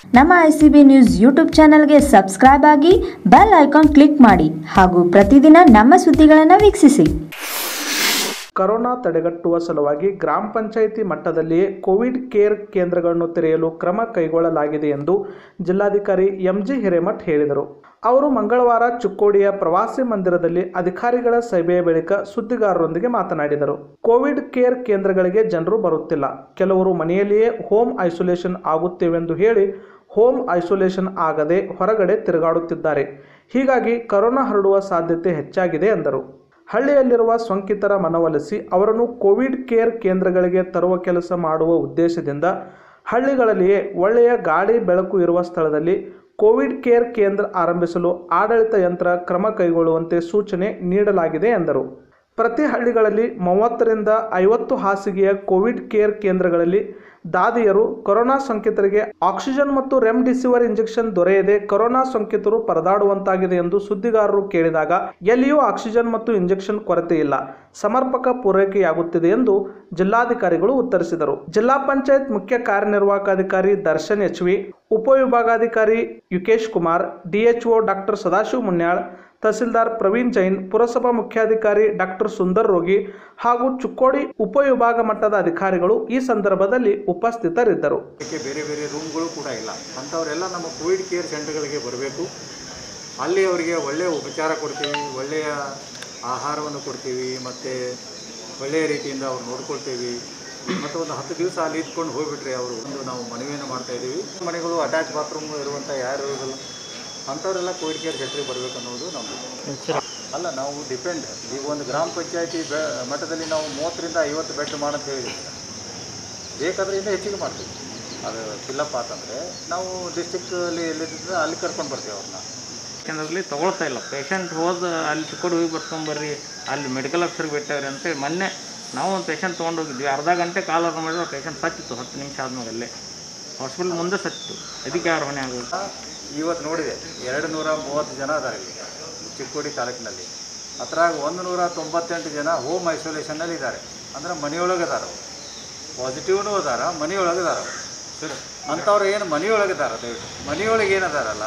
ನಮ್ಮ I C B news YouTube ಚಾನಲ್ಗೆ subscribe ಆಗಿ ಬೆಲ್ ಐಕಾನ್ ಕ್ಲಿಕ್ ಮಾಡಿ ಹಾಗೂ ಪ್ರತಿದಿನ ನಮ್ಮ ಸುದ್ದಿಗಳನ್ನು ವೀಕ್ಷಿಸಿ ಕರೋನಾ ತಡೆಗಟ್ಟುವ ಸಲುವಾಗಿ ಗ್ರಾಮ ಪಂಚಾಯಿತಿ ಮಟ್ಟದಲ್ಲಿಯೇ ಕೋವಿಡ್ ಕೇರ್ ಕೇಂದ್ರಗಳನ್ನು ತೆರೆಯಲು ಕ್ರಮ ಕೈಗೊಳ್ಳಲಾಗಿದೆ ಎಂದು ಜಿಲ್ಲಾಧಿಕಾರಿ ಎಂಜಿ ಹಿರೇಮಠ್ ಹೇಳಿದರು ಅವರು ಮಂಗಳವಾರ ಚಿಕ್ಕೋಡಿಯ ಪ್ರವಾಸಿ ಮಂದಿರದಲ್ಲಿ ಅಧಿಕಾರಿಗಳ ಸಭೆಯ ಬಳಿಕ ಸುದ್ದಿಗಾರರೊಂದಿಗೆ ಮಾತನಾಡಿದರು ಕೋವಿಡ್ ಕೇರ್ ಕೇಂದ್ರಗಳಿಗೆ ಜನರು ಬರುತ್ತಿಲ್ಲ ಕೆಲವರು ಮನೆಯಲ್ಲಿಯೇ ಹೋಮ್ ಐಸೋಲೇಷನ್ ಆಗುತ್ತೇವೆಂದು ಹೇಳಿ ಹೋಮ್ ಐಸೋಲೇಷನ್ ಆಗದೆ ಹೊರಗಡೆ ತಿರುಗಾಡುತ್ತಿದ್ದಾರೆ ಹೀಗಾಗಿ ಕರೋನಾ ಹರಡುವ ಸಾಧ್ಯತೆ ಹೆಚ್ಚಾಗಿದೆ ಎಂದರು ಹಳ್ಳಿಯಲ್ಲಿರುವ ಸೋಂಕಿತರ ಮನವೊಲಿಸಿ ಅವರನ್ನು ಕೋವಿಡ್ ಕೇರ್ ಕೇಂದ್ರಗಳಿಗೆ ತರುವ ಕೆಲಸ ಮಾಡುವ ಉದ್ದೇಶದಿಂದ ಹಳ್ಳಿಗಳಲ್ಲಿಯೇ ಒಳ್ಳೆಯ ಗಾಳಿ ಬೆಳಕು ಇರುವ ಸ್ಥಳದಲ್ಲಿ ಕೋವಿಡ್ ಕೇರ್ ಕೇಂದ್ರ ಆರಂಭಿಸಲು ಆಡಳಿತ ಯಂತ್ರ ಕ್ರಮ ಕೈಗೊಳ್ಳುವಂತೆ ಸೂಚನೆ ನೀಡಲಾಗಿದೆ ಎಂದರು ಪ್ರತಿ ಹಳ್ಳಿಗಳಲ್ಲಿ ಮೂವತ್ತರಿಂದ ಐವತ್ತು ಹಾಸಿಗೆಯ ಕೋವಿಡ್ ಕೇರ್ ಕೇಂದ್ರಗಳಲ್ಲಿ ದಾದಿಯರು ಕೊರೋನಾ ಸೋಂಕಿತರಿಗೆ ಆಕ್ಸಿಜನ್ ಮತ್ತು ರೆಮ್ಡಿಸಿವಿರ್ ಇಂಜೆಕ್ಷನ್ ದೊರೆಯದೆ ಕೊರೋನಾ ಸೋಂಕಿತರು ಪರದಾಡುವಂತಾಗಿದೆ ಎಂದು ಸುದ್ದಿಗಾರರು ಕೇಳಿದಾಗ ಎಲ್ಲಿಯೂ ಆಕ್ಸಿಜನ್ ಮತ್ತು ಇಂಜೆಕ್ಷನ್ ಕೊರತೆ ಇಲ್ಲ ಸಮರ್ಪಕ ಪೂರೈಕೆಯಾಗುತ್ತಿದೆ ಎಂದು ಜಿಲ್ಲಾಧಿಕಾರಿಗಳು ಉತ್ತರಿಸಿದರು ಜಿಲ್ಲಾ ಪಂಚಾಯತ್ ಮುಖ್ಯ ಕಾರ್ಯನಿರ್ವಾಹಕಾಧಿಕಾರಿ ದರ್ಶನ್ ಎಚ್ ವಿ ಉಪವಿಭಾಗಾಧಿಕಾರಿ ಯುಕೇಶ್ ಕುಮಾರ್ ಡಿಎಚ್ಒ ಡಾಕ್ಟರ್ ಸದಾಶಿವ ಮುನ್ಯಾಳ್ ತಹಸೀಲ್ದಾರ್ ಪ್ರವೀಣ್ ಜೈನ್ ಪುರಸಭಾ ಮುಖ್ಯಾಧಿಕಾರಿ ಡಾಕ್ಟರ್ ಸುಂದರ್ ರೋಗಿ ಹಾಗೂ ಚುಕ್ಕೋಡಿ ಉಪವಿಭಾಗ ಮಟ್ಟದ ಅಧಿಕಾರಿಗಳು ಈ ಸಂದರ್ಭದಲ್ಲಿ ಉಪಸ್ಥಿತರಿದ್ದರು ಅದಕ್ಕೆ ಬೇರೆ ಬೇರೆ ರೂಮ್ಗಳು ಕೂಡ ಇಲ್ಲ ಅಂಥವರೆಲ್ಲ ನಮ್ಮ ಕೋವಿಡ್ ಕೇರ್ ಸೆಂಟರ್ಗಳಿಗೆ ಬರಬೇಕು ಅಲ್ಲಿ ಅವರಿಗೆ ಒಳ್ಳೆಯ ಉಪಚಾರ ಕೊಡ್ತೀವಿ ಒಳ್ಳೆಯ ಆಹಾರವನ್ನು ಕೊಡ್ತೀವಿ ಮತ್ತು ಒಳ್ಳೆಯ ರೀತಿಯಿಂದ ಅವ್ರು ನೋಡ್ಕೊಳ್ತೀವಿ ಮತ್ತು ಒಂದು ಹತ್ತು ದಿವಸ ಅಲ್ಲಿ ಇದ್ಕೊಂಡು ಹೋಗ್ಬಿಟ್ರೆ ಅವರು ಒಂದು ನಾವು ಮನವಿಯನ್ನು ಮಾಡ್ತಾ ಇದ್ದೀವಿ ಮನೆಗಳು ಅಟ್ಯಾಚ್ ಬಾತ್ರೂಮ್ ಇರುವಂಥ ಯಾರು ಇರೋದಿಲ್ಲ ಅಂಥವರೆಲ್ಲ ಕೋವಿಡ್ ಕೇರ್ ಸೆಂಟ್ರಿಗೆ ಬರಬೇಕು ಅನ್ನೋದು ನಮ್ಮದು ಅಲ್ಲ ನಾವು ಡಿಪೆಂಡ್ ಈಗ ಒಂದು ಗ್ರಾಮ ಪಂಚಾಯತಿ ಬೆ ಮಟ್ಟದಲ್ಲಿ ನಾವು ಮೂವತ್ತರಿಂದ ಐವತ್ತು ಬೆಡ್ ಮಾಡಂತ ಹೇಳಿದ್ದೀವಿ ಬೇಕಾದರೆ ಇನ್ನೂ ಹೆಚ್ಚಿಗೆ ಮಾಡ್ತೀವಿ ಅದು ಫಿಲ್ಲಪ್ ಆತಂದರೆ ನಾವು ಡಿಸ್ಟಿಕ್ಕಲ್ಲಿ ಎಲ್ಲಿದ್ದರೆ ಅಲ್ಲಿ ಕರ್ಕೊಂಡು ಬರ್ತೀವಿ ಅವ್ರನ್ನ ಕೇಂದ್ರದಲ್ಲಿ ತಗೊಳ್ತಾ ಇಲ್ಲ ಪೇಷಂಟ್ ಹೋದ ಅಲ್ಲಿ ಚಿಕ್ಕೋಡಿ ಹೋಗಿ ಬರ್ಕೊಂಬರ್ರಿ ಅಲ್ಲಿ ಮೆಡಿಕಲ್ ಆಫೀಸರ್ಗೆ ಬಿಟ್ಟವ್ರಿ ಅಂತೇಳಿ ಮೊನ್ನೆ ನಾವು ಒಂದು ಪೇಷಂಟ್ ತೊಗೊಂಡು ಹೋಗಿದ್ವಿ ಅರ್ಧ ಗಂಟೆ ಕಾಲ್ ಅವ್ರು ಮಾಡಿದ್ರೆ ಪೇಷಂಟ್ ಸತ್ತಿತ್ತು ಹತ್ತು ನಿಮಿಷ ಆದ್ಮೇಲೆ ಅಲ್ಲೇ ಹಾಸ್ಪಿಟಲ್ ಮುಂದೆ ಸತ್ತಿತ್ತು ಅದಕ್ಕೆ ಯಾರು ಹೊಣೆ ಆಗೋದು ಇವತ್ತು ನೋಡಿದೆ ಎರಡು ನೂರ ಮೂವತ್ತು ಜನ ಅದಾರೆ ಇಲ್ಲಿ ಚಿಕ್ಕೋಡಿ ತಾಲೂಕಿನಲ್ಲಿ ಅದ್ರಾಗ ಒಂದು ನೂರ ತೊಂಬತ್ತೆಂಟು ಜನ ಹೋಮ್ ಐಸೋಲೇಷನ್ನಲ್ಲಿ ಇದ್ದಾರೆ ಅಂದ್ರೆ ಮನೆಯೊಳಗೆ ಅದಾರ ಅವ್ರು ಪಾಸಿಟಿವ್ನೂ ಅದಾರ ಮನೆಯೊಳಗೆ ಅದಾರ ಅವ್ರು. ಸರಿ ಅಂಥವ್ರು ಏನು ಮನೆಯೊಳಗೆ ಅದಾರ ದಯವಿಟ್ಟು ಮನೆಯೊಳಗೆ ಏನು ಅದಾರಲ್ಲ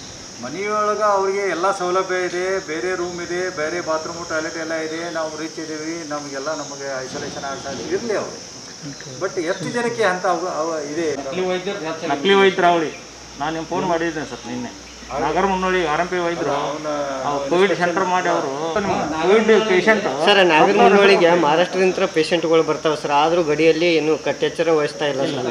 ಮನೆಯೊಳಗೆ ಅವ್ರಿಗೆ ಎಲ್ಲ ಸೌಲಭ್ಯ ಇದೆ ಬೇರೆ ರೂಮ್ ಇದೆ ಬೇರೆ ಬಾತ್ರೂಮು ಟಾಯ್ಲೆಟ್ ಎಲ್ಲ ಇದೆ ನಾವು ರಿಚ್ ಇದ್ದೀವಿ ನಮಗೆಲ್ಲ ನಮಗೆ ಐಸೋಲೇಷನ್ ಆಗ್ತಾ ಇದೆ ಇರಲಿ ಅವರು ಬಟ್ ಎಷ್ಟು ಜನಕ್ಕೆ ಅಂತ ಅವ ಅವ ಇದೆ ನಕಲಿ ವೈದ್ಯರು ಅವಳಿ ನಾನು ನಿಮ್ಮ ಫೋನ್ ಮಾಡಿದ್ದೆ ಸರ್ ನಿನ್ನೆ Nagara Munnoli R M P ವೈದ್ಯರು ಕೋವಿಡ್ ಸೆಂಟರ್ ಮಾಡಿ ಅವರು ಕೋವಿಡ್ ಪೇಷಂಟ್ ಸರ್ ನಾಗರಮುನ್ನೋಳಿಗೆ ಮಹಾರಾಷ್ಟ್ರದಿಂದ ಪೇಷಂಟ್ಗಳು ಬರ್ತಾವೆ ಸರ್ ಆದರೂ ಗಡಿಯಲ್ಲಿ ಏನು ಕಟ್ಟೆಚ್ಚರ ವಹಿಸ್ತಾ ಇಲ್ಲ ಸರ್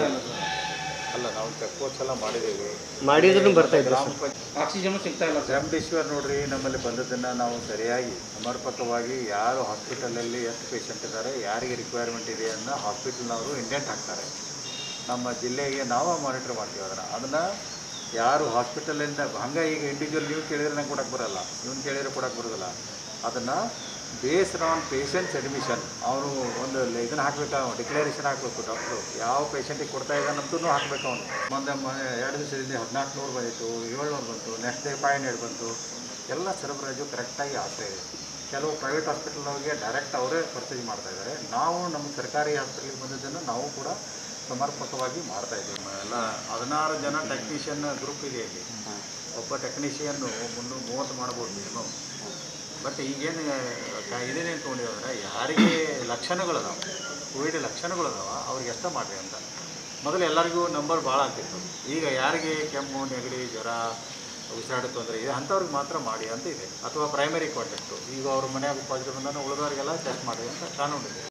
ಅಲ್ಲ ನಾವು ಚೆಕ್ ಪೋಸ್ಟ್ ಎಲ್ಲ ಮಾಡಿದ್ದೀವಿ ಮಾಡಿದ್ರು ಬರ್ತಾ ಇದ್ರು ಗ್ರಾಮ ಸರ್ ಆಕ್ಸಿಜನ್ ಸಿಗ್ತಾ ಇಲ್ಲ ರೆಮ್ಡಿಸಿವಿರ್ ನೋಡ್ರಿ ನಮ್ಮಲ್ಲಿ ಬಂದದ್ದನ್ನು ನಾವು ಸರಿಯಾಗಿ ಸಮರ್ಪಕವಾಗಿ ಯಾರು ಹಾಸ್ಪಿಟಲಲ್ಲಿ ಎಷ್ಟು ಪೇಷಂಟ್ ಇದ್ದಾರೆ ಯಾರಿಗೆ ರಿಕ್ವೈರ್ಮೆಂಟ್ ಇದೆ ಅನ್ನೋ ಹಾಸ್ಪಿಟಲ್ನವರು ಇಂಡೆಂಟ್ ಹಾಕ್ತಾರೆ ನಮ್ಮ ಜಿಲ್ಲೆಗೆ ನಾವು ಮಾನಿಟರ್ ಮಾಡ್ತೀವಿ ಅದನ್ನು ಅದನ್ನು ಯಾರು ಹಾಸ್ಪಿಟಲಿಂದ ಹಂಗೆ ಈಗ ಇಂಡಿವಿಜುವಲ್ ನೀವು ಕೇಳಿದ್ರೆ ನಂಗೆ ಕೊಡಕ್ಕೆ ಬರಲ್ಲ ಇವ್ನು ಕೇಳಿದ್ರೆ ಕೊಡಕ್ಕೆ ಬರೋದಿಲ್ಲ ಅದನ್ನು ಬೇಸ್ಡ್ ಆನ್ ಪೇಷಂಟ್ಸ್ ಅಡ್ಮಿಷನ್ ಅವರು ಒಂದು ಇದನ್ನು ಹಾಕಬೇಕು ಡಿಕ್ಲರೇಷನ್ ಹಾಕಬೇಕು ಡಾಕ್ಟ್ರು ಯಾವ ಪೇಷಂಟಿಗೆ ಕೊಡ್ತಾ ಇದ್ದಾನಂತೂ ಹಾಕಬೇಕು ಅವನು ಮೊನ್ನೆ ಮೊನ್ನೆ ಎರಡು ದಿವಸದಿಂದ ಹದಿನಾಲ್ಕು ನೂರು ಬಂದಿತ್ತು ಏಳ್ನೂರು ಬಂತು ನೆಕ್ಸ್ಟ್ ಡೇ ಫೈವ್ ಹಂಡ್ರೆಡ್ ಬಂತು ಎಲ್ಲ ಸರಬರಾಜು ಕರೆಕ್ಟಾಗಿ ಆಗ್ತಾ ಇದೆ ಕೆಲವು ಪ್ರೈವೇಟ್ ಹಾಸ್ಪಿಟಲ್ನವ್ರಿಗೆ ಡೈರೆಕ್ಟ್ ಅವರೇ ಪರ್ಚೇಸ್ ಮಾಡ್ತಾ ಇದ್ದಾರೆ ನಾವು ನಮ್ಮ ಸರ್ಕಾರಿ ಹಾಸ್ಪಿಟಲ್ಗೆ ಬಂದಿದ್ದನ್ನು ನಾವು ಕೂಡ ಸಮರ್ಪಕವಾಗಿ ಮಾಡ್ತಾ ಇದ್ದೀವಿ ಎಲ್ಲ ಹದಿನಾರು ಜನ ಟೆಕ್ನಿಷಿಯನ್ ಗ್ರೂಪ್ ಇದೆ ಇಲ್ಲಿ ಒಬ್ಬ ಟೆಕ್ನಿಷಿಯನ್ನು ಮುನ್ನೂರು ಮೂವತ್ತು ಮಾಡ್ಬೋದು ಮಿನಿಮಮ್ ಬಟ್ ಈಗೇನು ಇದೇನೇನು ತೊಗೊಂಡಿವೆ ಅಂದರೆ ಯಾರಿಗೆ ಲಕ್ಷಣಗಳದಾವ ಕೋವಿಡ್ ಲಕ್ಷಣಗಳದಾವ ಅವ್ರಿಗೆ ಎಷ್ಟ ಮಾಡಿರಿ ಅಂತ ಮೊದಲು ಎಲ್ಲರಿಗೂ ನಂಬರ್ ಭಾಳ ಆಗ್ತಿತ್ತು ಈಗ ಯಾರಿಗೆ ಕೆಮ್ಮು ನೆಗಡಿ ಜ್ವರ ಉಸಿರಾಟ ತೊಂದರೆ ಇದೆ ಅಂಥವ್ರಿಗೆ ಮಾತ್ರ ಮಾಡಿ ಅಂತ ಇದೆ ಅಥವಾ ಪ್ರೈಮರಿ ಕಾಂಟ್ಯಾಕ್ಟು ಈಗ ಅವ್ರ ಮನೆಯಾಗ ಪಾಸಿಟಿವ್ ಬಂದಾಗ ಉಳಿದವರಿಗೆಲ್ಲ ಟೆಸ್ಟ್ ಮಾಡಿ ಅಂತ ಕಾನೂನು ಇದೆ